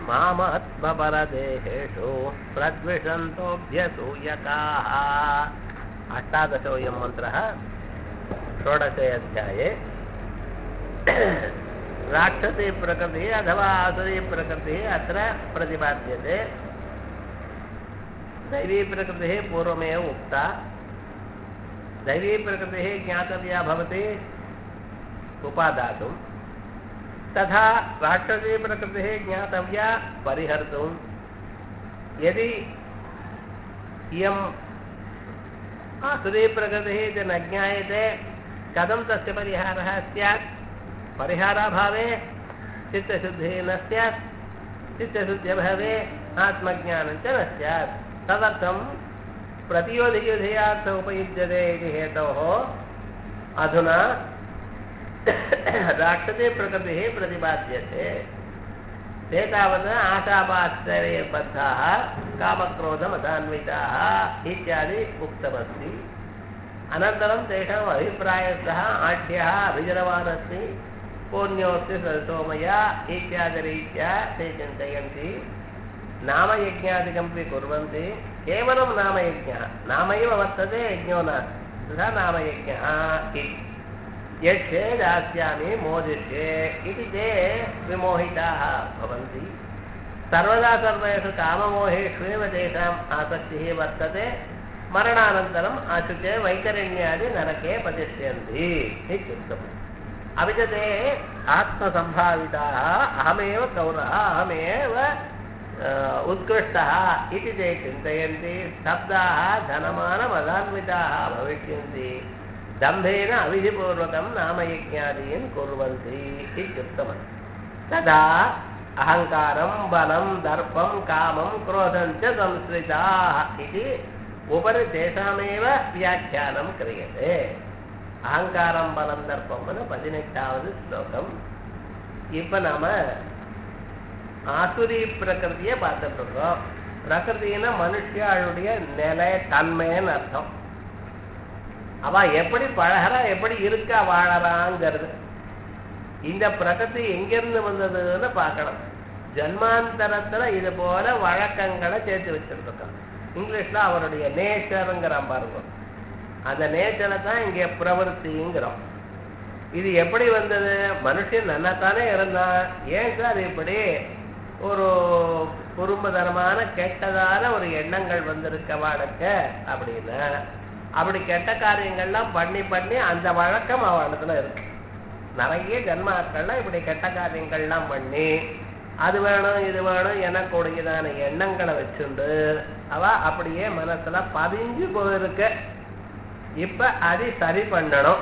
मामात्मपरदेहेषु प्रद्विषन्तोऽभ्यसूयकाः अष्टादशोऽयं मन्त्रः षोडशे अध्याये राक्षसी प्रकृतिः अथवा आसुरी प्रकृतिः अत्र प्रतिपाद्यते दैवी प्रकृतिः पूर्वमेव उक्ता दैवी प्रकृतिः ज्ञातव्या भवति उपादातुं तथा राक्षसी प्रकृतिः ज्ञातव्या परिहर्तुं यदि इयम् आसुरी प्रकृतिः इति न ज्ञायते कथं तस्य परिहारः स्यात् परिहाराभावे चित्तशुद्धिः न स्यात् चित्तशुद्ध्यभावे आत्मज्ञानं च न स्यात् तदर्थं प्रतियोधियुधयार्थ उपयुज्यते इति हेतोः अधुना राक्षसे प्रकृतिः प्रतिपाद्यते ते तावत् आशापाश्चर्यबद्धाः कामक्रोधमतान्विताः इत्यादि उक्तमस्ति अनन्तरं तेषाम् अभिप्रायस्तः आढ्यः अभिजरवान् अस्ति पूर्ण्योऽस्ति सोमया इत्यादिरीत्या ते चिन्तयन्ति नामयज्ञादिकमपि कुर्वन्ति केवलं नामयज्ञः नामैव वर्तते यज्ञो नास्ति तथा नामयज्ञः इति यक्षे दास्यामि मोदिष्ये इति ते विमोहिताः भवन्ति सर्वदा सर्वेषु काममोहेष्वेव तेषाम् आसक्तिः वर्तते मरणानन्तरम् अशुचे वैतरण्यादि नरके पतिष्यन्ति इत्युक्तम् अपि च ते आत्मसम्भाविताः अहमेव कौरः अहमेव उत्कृष्टः इति ते चिन्तयन्ति स्तब्धाः धनमानमदान्विताः भविष्यन्ति दम्भेन अविधिपूर्वकं नामयज्ञादीन् कुर्वन्ति इत्युक्तमस्ति तदा अहङ्कारं बलं दर्पं कामं क्रोधं च संश्रिताः इति उपरि तेषामेव व्याख्यानं क्रियते அகங்காரம் பலம் தர்ப்பம்னு பதினெட்டாவது ஸ்லோகம் இப்ப நாம ஆசுரி பிரகிருதிய பார்த்துட்டு இருக்கோம் பிரகிருதினா மனுஷியாளுடைய நிலை தன்மைன்னு அர்த்தம் அவ எப்படி பழகிறா எப்படி இருக்கா வாழறாங்கிறது இந்த பிரகிருதி எங்கிருந்து வந்ததுன்னு பார்க்கணும் ஜன்மாந்தரத்துல இது போல வழக்கங்களை சேர்த்து வச்சிருக்கோம் இங்கிலீஷ்ல அவருடைய நேச்சருங்கிறான் பாருங்க அந்த நேச்சரை தான் இங்க பிரவருத்திங்கிறோம் இது எப்படி வந்தது மனுஷன் நன்னாத்தானே இருந்தான் ஏன் சார் இப்படி ஒரு குறும்புதனமான கெட்டதான ஒரு எண்ணங்கள் வந்திருக்க வழக்க அப்படின்னா அப்படி கெட்ட காரியங்கள்லாம் பண்ணி பண்ணி அந்த வழக்கம் அவனிடத்துல இருக்கு நிறைய ஜன்மாக்கள்லாம் இப்படி கெட்ட காரியங்கள்லாம் பண்ணி அது வேணும் இது வேணும் எனக்கூடியதான எண்ணங்களை வச்சுண்டு அவ அப்படியே மனசுல பதிஞ்சு போயிருக்க இப்ப அது சரி பண்ணணும்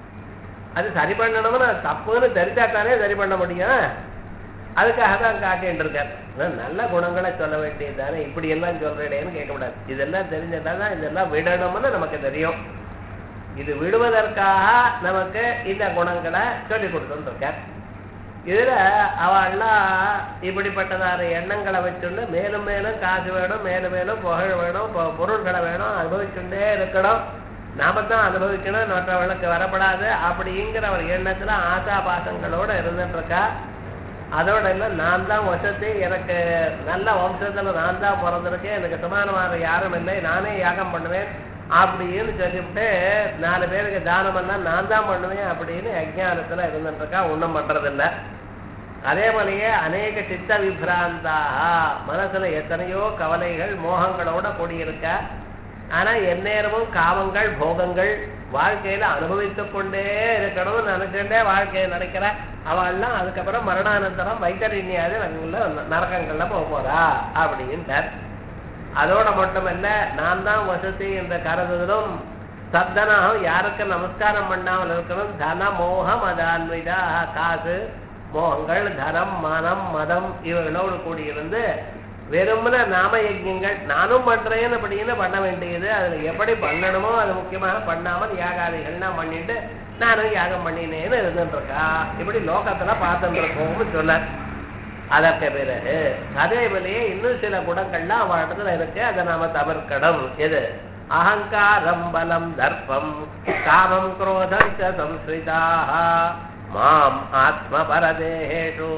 அது சரி பண்ணணும்னு தப்புன்னு தெரிஞ்சாத்தானே சரி பண்ண முடியும் அதுக்காக தான் காட்டிட்டு இருக்கார் நல்ல குணங்களை சொல்ல வேண்டியது தானே இப்படி எல்லாம் சொல்றேன்னு கேட்கக்கூடாது இதெல்லாம் தெரிஞ்சதா தான் இதெல்லாம் விடணும்னு நமக்கு தெரியும் இது விடுவதற்காக நமக்கு இந்த குணங்களை சொல்லி கொடுத்துருக்கார் இதுல அவெல்லாம் இப்படிப்பட்டதான எண்ணங்களை வச்சுண்டு மேலும் மேலும் காசு வேணும் மேலும் மேலும் புகழ் வேணும் பொருள்களை வேணும் அனுபவிச்சுட்டே இருக்கணும் நாம தான் அனுபவிக்கணும் மற்றவர்களுக்கு வரப்படாது அப்படிங்கிற ஒரு எண்ணத்துல ஆசா பாசங்களோட இருந்துட்டு இருக்கா அதோட இல்லை நான் தான் வசதி எனக்கு நல்ல வம்சத்துல நான் தான் பிறந்திருக்கேன் எனக்கு சமானமான யாரும் இல்லை நானே யாகம் பண்ணுவேன் அப்படின்னு சொல்லிவிட்டு நாலு பேருக்கு தானம் எல்லாம் நான் தான் பண்ணுவேன் அப்படின்னு அஜானத்துல இருந்துட்டு இருக்கா ஒன்றும் பண்றதில்ல அதே போலயே அநேக சித்த விபிராந்தாக மனசுல எத்தனையோ கவலைகள் மோகங்களோட கூடியிருக்கா ஆனா எந்நேரமும் காமங்கள் போகங்கள் வாழ்க்கையில அனுபவித்து கொண்டே இருக்கணும்னு நினைச்சுட்டே வாழ்க்கையை நினைக்கிற அவள்லாம் அதுக்கப்புறம் மரணானந்தரம் வைத்தறிஞாது நரகங்கள்ல போக போறா அப்படின்ட்டார் அதோட மட்டுமல்ல நான் தான் வசதி என்ற கருதுதலும் சத்தனாகவும் யாருக்கு நமஸ்காரம் பண்ணாமல் இருக்கணும் தன மோகம் அதான்விதா காசு மோகங்கள் தனம் மனம் மதம் இவர்களோடு கூடியிருந்து வெறுமன நாம யஜ்யங்கள் நானும் பண்றேன் அப்படின்னு பண்ண வேண்டியது அதுல எப்படி பண்ணணுமோ அது முக்கியமாக பண்ணாமல் யாகாதிகள்லாம் பண்ணிட்டு நானும் யாகம் பண்ணினேன்னு இருந்துட்டு இருக்கா இப்படி லோகத்துல பார்த்துட்டு இருக்கோம்னு சொல்ல அதற்கு பிறகு அதே போலயே இன்னும் சில குணங்கள்லாம் அவன் இடத்துல இருக்கு அதை நாம தவிர்க்கணும் எது அகங்காரம் பலம் தர்ப்பம் காமம் குரோதம் ச சம்ஸ்ரிதாக மாம் ஆத்ம பரதேஷு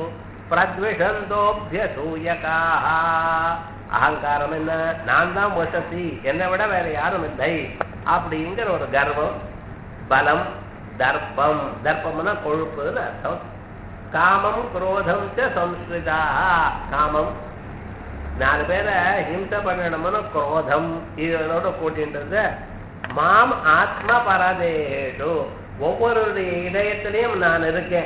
பிரத்விஷந்தோபியசூயகாக அகங்காரம் என்ன நான் தான் வசதி என்னை விட வேற யாரும் இல்லை அப்படிங்கிற ஒரு கர்வம் பலம் தர்ப்பம் தர்ப்பம்னா கொழுப்புன்னு அர்த்தம் காமம் குரோதம் ச சம்ஸ்கிருதா காமம் நாலு பேரை ஹிம்சை பண்ணணும்னு குரோதம் இதனோட கூட்டின்றது மாம் ஆத்ம பரதேஷு ஒவ்வொருடைய இதயத்திலையும் நான் இருக்கேன்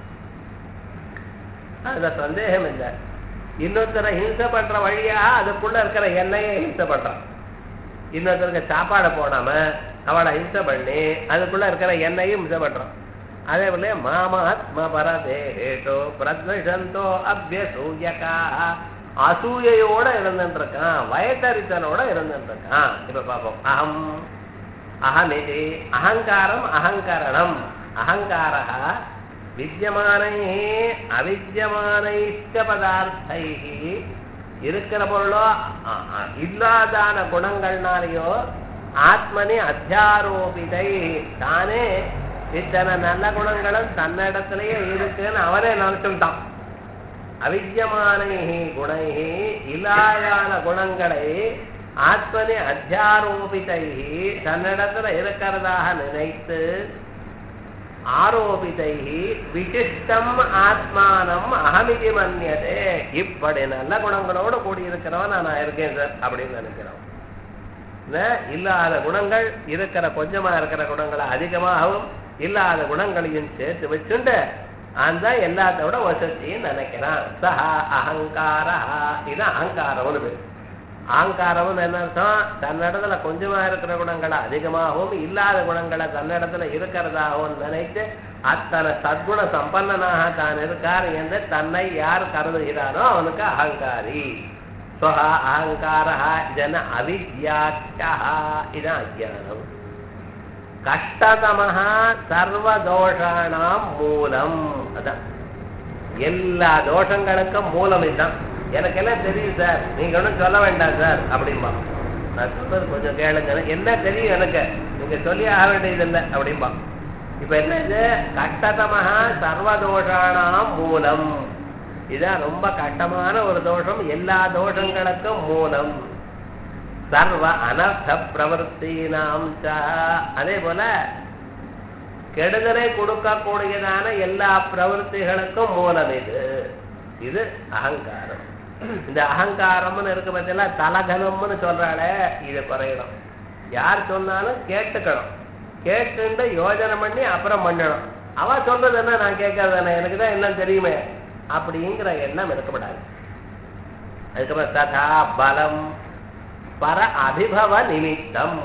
அதுல சந்தேகம் இல்லை இன்னொருத்தரை ஹிம்சை பண்ற வழியா அதுக்குள்ள இருக்கிற எண்ணெயை ஹிம்சை பண்றான் இன்னொருத்தருக்கு சாப்பாடை போடாம அவளை ஹிம்சை பண்ணி அதுக்குள்ள இருக்கிற எண்ணெயும் ஹிம்சை பண்றான் அதே போல மாமாத்ம பரதேஷோ பிரத்வசந்தோ அபியசூயகா அசூயையோட இருந்துட்டு இருக்கான் வயத்தறித்தனோட இருந்துட்டு இருக்கான் இப்ப பார்ப்போம் அகம் அகமிதி அகங்காரம் அகங்கரணம் அகங்கார வித்தியமானை அவித்தியமானைச்ச பதார்த்தை இருக்கிற பொருளோ அ- அ- இல்லாதான குணங்கள்னாலேயோ ஆத்மனி அத்தியாரோபிதை தானே இத்தனை நல்ல குணங்களும் தன்னிடத்திலேயே இருக்குன்னு அவனே நினைச்சுட்டான் அவித்தியமானை குணை இல்லாதான குணங்களை ஆத்மனி அத்தியாரோபிதை தன்னிடத்துல இருக்கிறதாக நினைத்து ஆரோபிதை விசிஷ்டம் ஆத்மானம் அகமிதி மன்யதே இப்படி நல்ல குணங்களோடு கூடியிருக்கிறவன் நான் இருக்கேன் சார் அப்படின்னு நினைக்கிறோம் என்ன? இல்லாத குணங்கள் இருக்கிற கொஞ்சமா இருக்கிற குணங்களை அதிகமாகவும் இல்லாத குணங்களையும் சேர்த்து வச்சுண்டு அந்த எல்லாத்தோட வசதியும் நினைக்கிறான் சஹா அகங்காரா இது அகங்காரம்னு பேர் அகங்காரம்னு என்ன அர்த்தம் தன்னிடத்துல கொஞ்சமா இருக்கிற குணங்களை அதிகமாகவும் இல்லாத குணங்களை தன்னிடத்துல இருக்கிறதாகவும் நினைத்து அத்தனை சத்குண சம்பன்னனாக தான் இருக்கார் என்று தன்னை யார் கருதுகிறானோ அவனுக்கு அகங்காரி ஸ்வஹா அகங்காரா ஜன அவித்யாட்சா இது அஜானம் கஷ்டதமஹ சர்வதோஷானாம் மூலம் அதான் எல்லா தோஷங்களுக்கும் மூலம் இதுதான் எனக்கு எல்லாம் தெரியும் சார் நீங்க ஒன்றும் சொல்ல வேண்டாம் சார் அப்படிம்பா நான் சொல்றது கொஞ்சம் கேளுங்க என்ன தெரியும் எனக்கு நீங்க சொல்லி ஆக வேண்டியதில்லை அப்படிம்பா இப்ப என்ன இது கஷ்டதமஹ சர்வதோஷானாம் மூலம் இதான் ரொம்ப கஷ்டமான ஒரு தோஷம் எல்லா தோஷங்களுக்கும் மூலம் சர்வ அனர்த்த பிரவருத்தினாம் ச அதே போல கெடுதலை கொடுக்கக்கூடியதான எல்லா பிரவருத்திகளுக்கும் மூலம் இது இது அகங்காரம் இந்த அகங்காரம்னு இருக்கு பத்தில தலகனம்னு சொல்றாளே இது குறையணும் யார் சொன்னாலும் கேட்டுக்கணும் கேட்டுண்டு யோஜனை பண்ணி அப்புறம் பண்ணணும் அவ சொல்றது என்ன நான் கேட்கறது எனக்கு தான் எல்லாம் தெரியுமே அப்படிங்கிற எண்ணம் இருக்கப்படாது அதுக்கப்புறம் ததா பலம் பர அபிபவ நிமித்தம்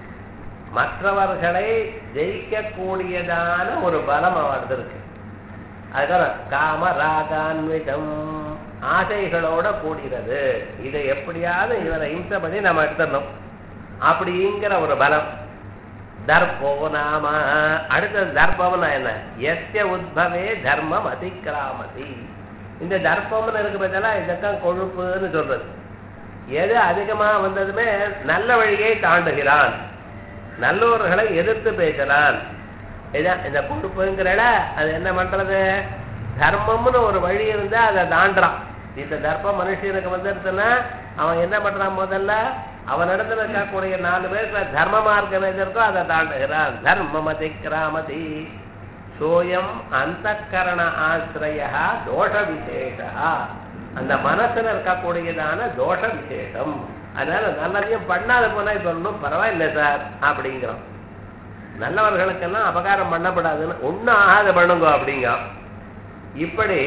மற்றவர்களை ஜெயிக்கக்கூடியதான ஒரு பலம் அவரது இருக்கு அதுக்கப்புறம் காம ராகான்விதம் ஆசைகளோட கூடினது இதை எப்படியாவது இவரை இம்சை பண்ணி நம்ம எடுத்துடணும் அப்படிங்கிற ஒரு பலம் தர்ப்போ நாம அடுத்தது தர்ப்பம்னா என்ன எஸ்ய உத்பவே தர்மம் அதிக்கிராமதி இந்த தர்ப்பம்னு இருக்கு பார்த்தா இதற்கான் கொழுப்புன்னு சொல்றது எது அதிகமா வந்ததுமே நல்ல வழியை தாண்டுகிறான் நல்லோர்களை எதிர்த்து பேசலாம் இதான் இந்த கொழுப்புங்கிறல அது என்ன பண்றது தர்மம்னு ஒரு வழி இருந்தா அதை தாண்டுறான் இந்த தர்ப்பம் மனுஷனுக்கு வந்துருச்சுன்னா அவன் என்ன பண்றான் முதல்ல அவன் இடத்துல இருக்கக்கூடிய நாலு பேருக்கு தர்ம மார்க்கம் எது இருக்கோ அதை தாண்டுகிறான் தர்மமதி கிராமதி சோயம் அந்த கரண ஆசிரிய தோஷ விசேஷா அந்த மனசுல இருக்கக்கூடியதான தோஷ விசேஷம் அதனால நல்லதையும் பண்ணாத போனா இப்ப ஒன்றும் பரவாயில்லை சார் அப்படிங்கிறோம் நல்லவர்களுக்கெல்லாம் அபகாரம் பண்ணப்படாதுன்னு ஒன்றும் ஆகாத பண்ணுங்க அப்படிங்க இப்படி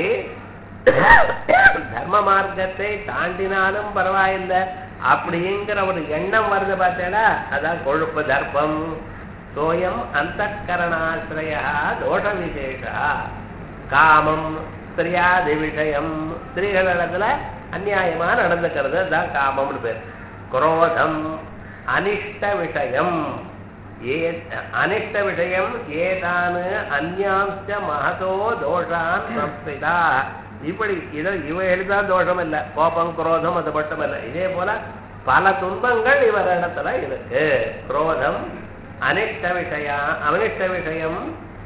தர்ம மார்க்கத்தை தாண்டினாலும் பரவாயில்லை அப்படிங்கிற ஒரு எண்ணம் வருது பார்த்தேடா அதான் கொழுப்பு தர்ப்பம் சோயம் அந்த கரணாசிரிய தோஷ விசேஷா காமம் ஸ்திரியாதி விஷயம் ஸ்திரீகளிடத்துல அநியாயமா நடந்துக்கிறது அதுதான் காமம்னு பேர் குரோதம் அனிஷ்ட விஷயம் ஏ அனிஷ்ட விஷயம் ஏதானு அந்யாம்ச மகதோ தோஷான் சம்ஸ்கிருதா இப்படி இதை இவ எழுதான் தோஷம் இல்லை கோபம் குரோதம் அது மட்டும் இல்லை இதே போல பல துன்பங்கள் இவரிடத்துல இருக்கு குரோதம் அனிஷ்ட விஷயம் அனிஷ்ட விஷயம்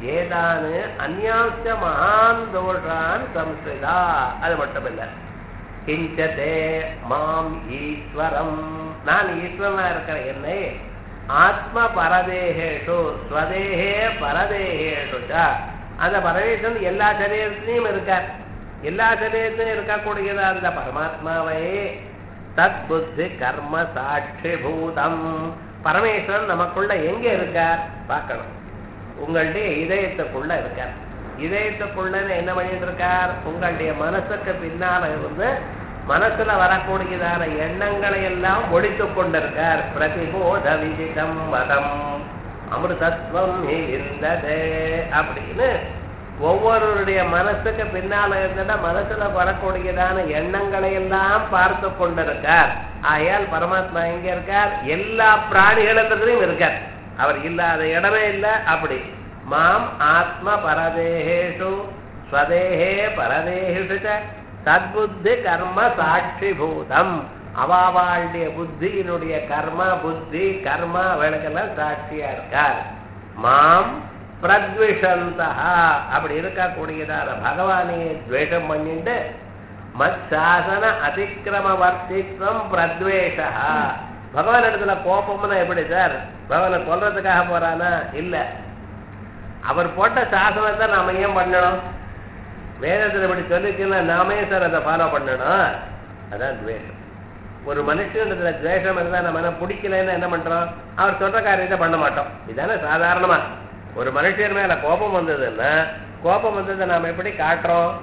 ஏதானு அந்யாச மகான் தோஷான் சம்ஸ்கிருதா அது மட்டும் இல்ல கிஞ்சதே மாம் ஈஸ்வரம் நான் ஈஸ்வரனா இருக்கிற என்னை ஆத்ம பரதேகேஷு ஸ்வதேகே பரதேகேஷு ச. அந்த பரமேஸ்வரன் எல்லா சரீரத்திலையும் இருக்கார் எல்லா சரீரத்திலும் இருக்கக்கூடியதா அந்த பரமாத்மாவை தத் புத்தி கர்ம சாட்சி பூதம் பரமேஸ்வரன் நமக்குள்ள எங்க இருக்கார் பார்க்கணும் உங்களுடைய இதயத்துக்குள்ள இருக்கார் இதயத்துக்குள்ள என்ன பண்ணிட்டு இருக்கார் உங்களுடைய மனசுக்கு பின்னால இருந்து மனசுல வரக்கூடியதான எண்ணங்களை எல்லாம் ஒழித்துக் கொண்டிருக்கார் பிரதிபோத விதிதம் மதம் அமிர்தத்வம் ஹி விந்ததே அப்படின்னு ஒவ்வொருவருடைய மனசுக்கு பின்னால இருந்துட்டா மனசுல வரக்கூடியதான எண்ணங்களை எல்லாம் பார்த்து கொண்டிருக்கார் ஆகையால் பரமாத்மா எங்க இருக்கார் எல்லா பிராணிகளிடத்திலையும் இருக்கார் அவர் இல்லாத இடமே இல்லை அப்படி மாம் ஆத்ம பரதேகேஷு ஸ்வதேகே பரதேகேஷு ச தத்புத்தி கர்ம சாட்சிபூதம் அவாவாளுடைய புத்தியினுடைய கர்ம புத்தி கர்ம அவளுக்கெல்லாம் சாட்சியா இருக்கார் மாம் பிரத்விஷந்தா அப்படி இருக்கக்கூடியதான பகவானையே துவேஷம் பண்ணிட்டு மத்சாசன அதிக்கிரம வர்த்தித்வம் பிரத்வேஷா பகவான் இடத்துல கோபம்னா எப்படி சார் பகவானை கொல்றதுக்காக போறானா இல்ல அவர் போட்ட சாசனத்தை நாம ஏன் பண்ணணும் வேதத்துல இப்படி சொல்லிச்சுன்னா நாமே சார் அதை ஃபாலோ பண்ணணும் அதான் துவேஷம் ஒரு மனுஷனிடத்துல துவேஷம் இருந்தா நம்ம என்ன பிடிக்கலன்னு என்ன பண்றோம் அவர் சொல்ற காரியத்தை பண்ண மாட்டோம் இதானே சாதாரணமா ஒரு மனுஷன் மேல கோபம் வந்ததுன்னா கோபம் வந்ததை நாம எப்படி காட்டுறோம்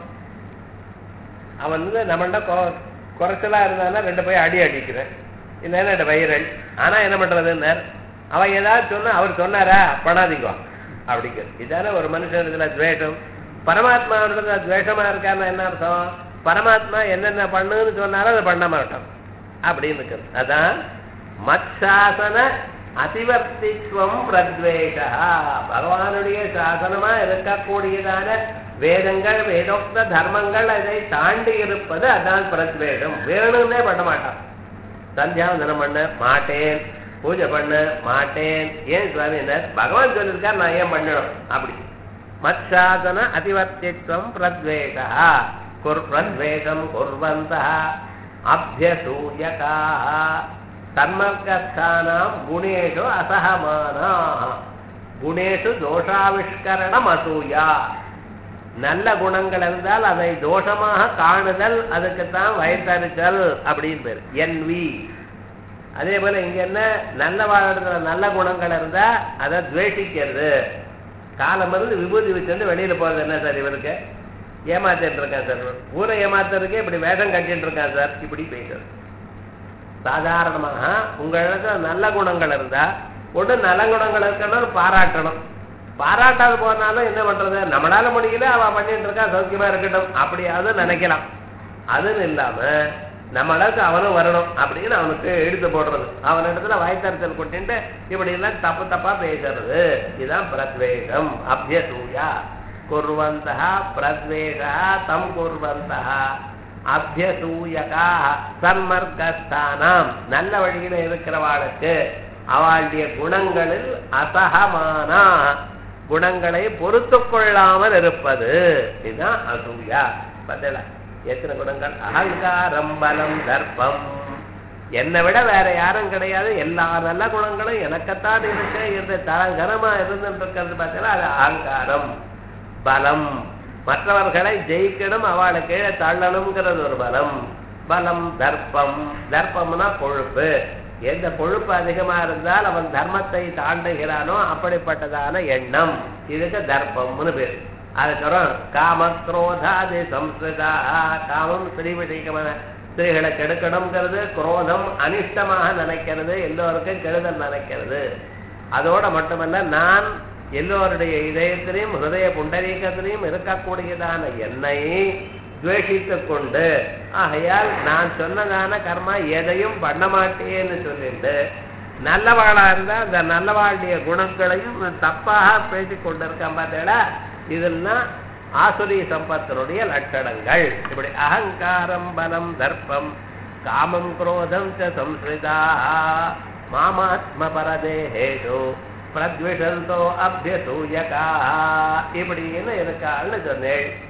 அவன் வந்து நம்மள்ட கொ- குறைச்சலா இருந்தானா ரெண்டு போய் அடி அடிக்கிறேன் இல்லைன்னா ரெண்டு வைரல் ஆனா என்ன பண்றதுன்னு அவன் ஏதாவது சொன்னா அவர் சொன்னாரா பண்ணாதீங்க அப்படிங்கிறது இதானே ஒரு மனுஷனிடத்துல துவேஷம் பரமாத்மா துவேஷமா இருக்காருன்னா என்ன அர்த்தம் பரமாத்மா என்னென்ன பண்ணுன்னு சொன்னாலும் அதை பண்ண மாட்டோம் அப்படின்னு இருக்குது அதான் மத்சாசன அதிவர்த்தித்வம் பிரத்வேஷா பகவானுடைய சாசனமா இருக்கக்கூடியதான வேதங்கள் வேதோக்த தர்மங்கள் அதை தாண்டி இருப்பது அதான் பிரத்வேஷம் வேணும்னே பண்ண மாட்டான் சந்தியாவந்தனம் பண்ண மாட்டேன் பூஜை பண்ண மாட்டேன் ஏன் சுவாமினர் பகவான் சொல்லியிருக்கார் நான் ஏன் பண்ணணும் அப்படி மத்சாசன அதிவர்த்தித்வம் பிரத்வேஷா குர் பிரத்வேஷம் குர்வந்தா அபியசூயகா தன்மர்கஸ்தானாம் குணேஷு அசகமானா குணேஷு தோஷாவிஷ்கரணம் அசூயா நல்ல குணங்கள் இருந்தால் அதை தோஷமாக காணுதல் அதுக்குத்தான் வயத்தறிச்சல் அப்படின்னு பேர் என்வி அதே போல இங்க என்ன நல்ல வாழ்றதுல நல்ல குணங்கள் இருந்தா அதை துவேஷிக்கிறது காலம் இருந்து விபூதி வச்சுட்டு வெளியில போறது என்ன சார் இவருக்கு ஏமாத்திட்டு இருக்கான் சார் இவர். ஊரை ஏமாத்துறதுக்கே இப்படி வேஷம் கட்டிட்டு இருக்கான் சார் இப்படி பேசுறது சாதாரணமாக உங்களிடத்துல நல்ல குணங்கள் இருந்தா ஒண்ணு நல்ல குணங்கள் இருக்கணும் பாராட்டணும் பாராட்டாது போனாலும் என்ன பண்றது நம்மளால முடியல அவ பண்ணிட்டு இருக்கா சௌக்கியமா இருக்கட்டும் அப்படியாவது நினைக்கலாம் அதுன்னு இல்லாம நம்ம அளவுக்கு அவனும் வரணும் அப்படின்னு அவனுக்கு எடுத்து போடுறது அவன் இடத்துல வாய்த்தறிச்சல் கொட்டிட்டு இப்படி எல்லாம் தப்பு தப்பா பேசுறது இதுதான் பிரத்வேஷம் அபியசூயா குர்வந்தா பிரத்வேஷா தம் குர்வந்தா அபியசூயகா சன்மர்கஸ்தானாம் நல்ல வழியில இருக்கிறவாளுக்கு அவளுடைய குணங்களில் அசகமானா குணங்களை பொறுத்து கொள்ளாமல் இருப்பது இதுதான் அசூயா பதில எத்தனை குணங்கள் அகங்காரம் பலம் தர்ப்பம் என்னை விட வேற யாரும் கிடையாது எல்லா நல்ல குணங்களும் எனக்குத்தான் இருக்கு என்று தரங்கரமா இருந்துட்டு இருக்கிறது பார்த்தீங்கன்னா அது அகங்காரம் பலம் மற்றவர்களை ஜெயிக்கணும் அவளை கீழே தள்ளணுங்கிறது ஒரு பலம் பலம் தர்ப்பம் தர்ப்பம்னா கொழுப்பு எந்த கொழுப்பு அதிகமா இருந்தால் அவன் தர்மத்தை தாண்டுகிறானோ அப்படிப்பட்டதான எண்ணம் இதுக்கு தர்ப்பம்னு பேர் அதுக்கப்புறம் காம குரோதாதி சம்ஸ்கிருதா காமம் ஸ்ரீ விஷயமான ஸ்திரீகளை கெடுக்கணுங்கிறது குரோதம் அனிஷ்டமாக நினைக்கிறது எல்லோருக்கும் கெடுதல் நினைக்கிறது அதோட மட்டுமல்ல நான் எல்லோருடைய இதயத்திலையும் ஹிருதய புண்டரீகத்திலையும் இருக்கக்கூடியதான என்னை துவேஷித்துக் கொண்டு ஆகையால் நான் சொன்னதான கர்மா எதையும் பண்ண மாட்டேன்னு சொல்லிட்டு நல்லவாளா இருந்தா அந்த நல்லவாளுடைய குணங்களையும் தப்பாக பேசிக் கொண்டிருக்கான் பார்த்தேடா இதெல்லாம் ஆசுரி சம்பத்தினுடைய லட்சணங்கள் இப்படி அகங்காரம் பலம் தர்ப்பம் காமம் குரோதம் ச சம்ஸ்கிருதா மாமாத்ம பரதேஹேஷு பிரத்விஷந்தோ அபியசூயகா இப்படின்னு இருக்காள்னு சொன்னேன்